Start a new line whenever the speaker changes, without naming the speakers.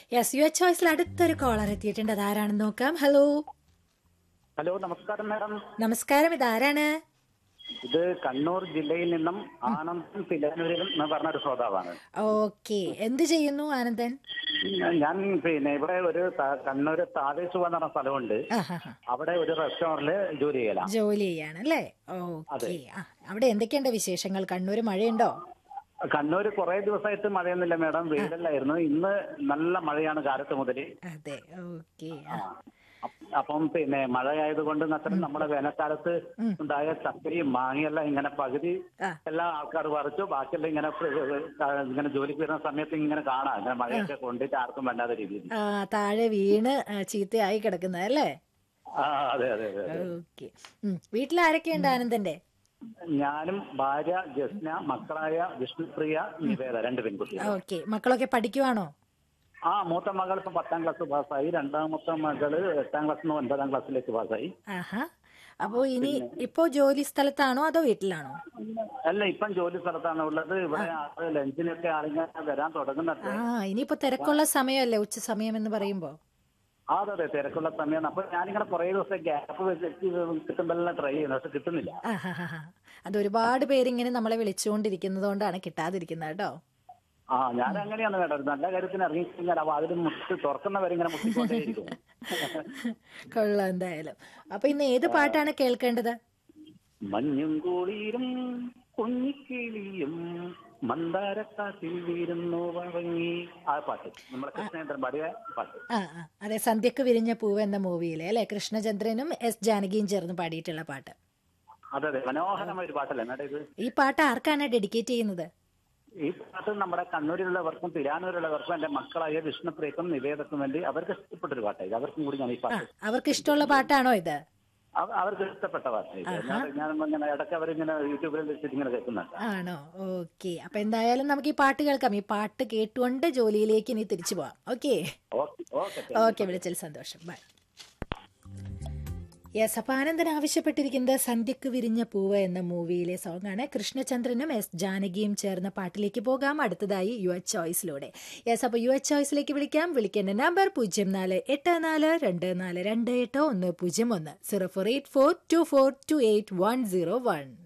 Yes you H ചോയ്സിൽ അടുത്തൊരു collar എത്തിയിട്ടുണ്ട് അതാരാണെന്ന് നോക്കാം ഹലോ
ഹലോ നമസ്കാരം മാഡം
നമസ്കാരം ഇതാരാണ്
ഇത് കണ്ണൂർ ജില്ലയിൽ നിന്നും ആനന്ദൻ തിലാനൂരിൽ എന്ന് പറഞ്ഞ ഒരു ശ്രോതാവാണ്
ഓക്കെ എന്ത് ചെയ്യുന്നു ആനന്ദൻ
ഞാൻ പിന്നെ ഇവിടെ ഒരു ത- കണ്ണൂർ താതേശുവ എന്ന് പറഞ്ഞ സ്ഥലമുണ്ട്
ആഹാഹാ.
അവിടെ ഒരു റെസ്റ്റോറന്റില് ജോലി ചെയ്യലാണ്
ജോലി ചെയ്യാണ് അല്ലേ ഓക്കെ ആ അവിടെ എന്തൊക്കെയുണ്ട് വിശേഷങ്ങൾ കണ്ണൂര് മഴയുണ്ടോ
കണ്ണൂർ കുറെ ദിവസമായിട്ട് മഴയൊന്നുമില്ല മാഡം വെയിലല്ലായിരുന്നു ഇന്ന് നല്ല മഴയാണ് കാലത്ത് മുതൽ
അതെ ഓക്കെ
അപ്പം പിന്നെ മഴ ആയതുകൊണ്ട് എന്നുവെച്ചാൽ നമ്മുടെ വേനൽക്കാലത്ത് ഉണ്ടായ ചക്കരയും മാങ്ങയെല്ലാം ഇങ്ങനെ പകുതി
ആ.
എല്ലാ ആൾക്കാർ പറിച്ചു ബാക്കിയെല്ലാം ഇങ്ങനെ പ്ര- ഇങ്ങനെ ജോലിക്ക് വരുന്ന സമയത്ത് ഇങ്ങനെ കാണാം ഇങ്ങനെ മഴയൊക്കെ കൊണ്ടിട്ട് ആർക്കും വേണ്ടാത്ത രീതിയിൽ
ആ താഴെ വീണ് ആ, ചീത്തയായി കിടക്കുന്നത് അല്ലേ
ആ അതെ അതെ അതെ അതെ.
ഓക്കെ വീട്ടിൽ ആരൊക്കെയുണ്ട് ആനന്ദന്റെ
ഞാനും ഭാര്യ ജസ്ന മക്കളായ വിഷ്ണുപ്രിയ നിവേദ രണ്ട് പെൺകുട്ടികൾ
ഓക്കെ മക്കളൊക്കെ പഠിക്കുവാണോ
ആ മൂത്ത മകൾ ഇപ്പൊ പത്താം ക്ലാസ് പാസ്സായി രണ്ടാമത്തെ മകള് എട്ടാം ക്ലാസ്സിൽ നിന്ന് ഒൻപതാം ക്ലാസ്സിലേക്ക് പാസ്സായി
ആഹാ അപ്പോ ഇനി ഇപ്പോ ജോലി സ്ഥലത്താണോ അതോ വീട്ടിലാണോ
അല്ല ഇപ്പം ജോലി സ്ഥലത്താണ് ഉള്ളത് ഇവിടെ ആള് ലഞ്ചിനൊക്കെ ആളിങ്ങനെ വരാൻ തുടങ്ങുന്നുണ്ട്
ആ ഇനിയിപ്പോ തിരക്കുള്ള സമയമല്ലേ ഉച്ച സമയം എന്ന് പറയുമ്പോ
ആ, അതെ അതെ തിരക്കുള്ള സമയമാണ് അപ്പൊ ഞാനിങ്ങനെ കുറെ ദിവസം ഗ്യാപ്പ് വെച്ചിട്ട് കിട്ടുമ്പോഴെല്ലാം ട്രൈ ചെയ്യുന്നു പക്ഷെ കിട്ടുന്നില്ല
ആഹാഹാഹാ. അത് ഒരുപാട് പേരിങ്ങനെ നമ്മളെ വിളിച്ചുകൊണ്ടിരിക്കുന്നത് കൊണ്ടാണ് കിട്ടാതിരിക്കുന്നത് കേട്ടോ
ആ ഞാൻ അങ്ങനെയാണ് വേണ്ടത് നല്ല കാര്യത്തിന് ഇറങ്ങിക്കഴിഞ്ഞാൽ അപ്പൊ അതിന് മുട്ട് തുറക്കുന്നവരെ ഇങ്ങനെ മുട്ടിക്കൊണ്ടേയിരിക്കും
കൊള്ളാം എന്തായാലും അപ്പൊ ഇന്ന് ഏത് പാട്ടാണ് കേൾക്കേണ്ടത്
മഞ്ഞും കൂളിരും കുഞ്ഞിക്കിളിയും മന്ദാരക്കാട്ടിൽ വീരുന്നു വഴങ്ങി ആ പാട്ട് നമ്മുടെ കൃഷ്ണേന്ദ്രൻ പാടിയ പാട്ട്
ആ ആ അതെ സന്ധ്യക്ക് വിരിഞ്ഞ പൂവ് എന്ന മൂവിയിലെ അല്ലെ കൃഷ്ണചന്ദ്രനും എസ് ജാനകിയും ചേർന്ന് പാടിയിട്ടുള്ള പാട്ട്
അതെ അതെ മനോഹരമായ ഒരു പാട്ടല്ലേ എന്നാ ഇത്
ഈ പാട്ട് ആർക്കാണ് ഡെഡിക്കേറ്റ് ചെയ്യുന്നത്
ഈ പാട്ട് നമ്മുടെ കണ്ണൂരിലുള്ളവർക്കും തിരാനൂരിലുള്ളവർക്കും എന്റെ മക്കളായ വിഷ്ണുപ്രിയക്കും നിവേദക്കും വേണ്ടി അവർക്ക് ഇഷ്ടപ്പെട്ടൊരു പാട്ടായി അവർക്കും കൂടി ഞാൻ ഈ
ആ
പാട്ട്
അവർക്ക് ഇഷ്ടമുള്ള പാട്ടാണോ ഇത്
അവ- അവർക്ക് ഇഷ്ടപ്പെട്ട പാട്ടായി ഞാൻ ഞാൻ ഇങ്ങനെ ഇടയ്ക്ക് അവരിങ്ങനെ യൂട്യൂബിൽ വെച്ചിട്ട് ഇങ്ങനെ കേൾക്കുന്നുണ്ട്
ആണോ ഓക്കെ അപ്പൊ എന്തായാലും നമുക്ക് ഈ പാട്ട് കേൾക്കാം ഈ പാട്ട് കേട്ടുകൊണ്ട് ജോലിയിലേക്ക് ഇനി തിരിച്ചു പോവാം ഓക്കെ
ഓക്കെ ഓക്കെ
ഓക്കെ വിളിച്ചതിൽ സന്തോഷം ബൈ യെസ് അപ്പൊ ആനന്ദൻ ആവശ്യപ്പെട്ടിരിക്കുന്നത് സന്ധ്യക്ക് വിരിഞ്ഞ പൂവ് എന്ന മൂവിയിലെ സോങ് ആണ് കൃഷ്ണചന്ദ്രനും എസ് ജാനകിയും ചേർന്ന പാട്ടിലേക്ക് പോകാം അടുത്തതായി യു എച്ച് ചോയ്സിലൂടെ യെസ് അപ്പൊ യു എച്ച് ചോയ്സിലേക്ക് വിളിക്കാം വിളിക്കേണ്ട നമ്പർ പൂജ്യം നാല് എട്ട് നാല് രണ്ട് നാല് രണ്ട് എട്ട് ഒന്ന് പൂജ്യം ഒന്ന് zero four eight four two four two eight one zero one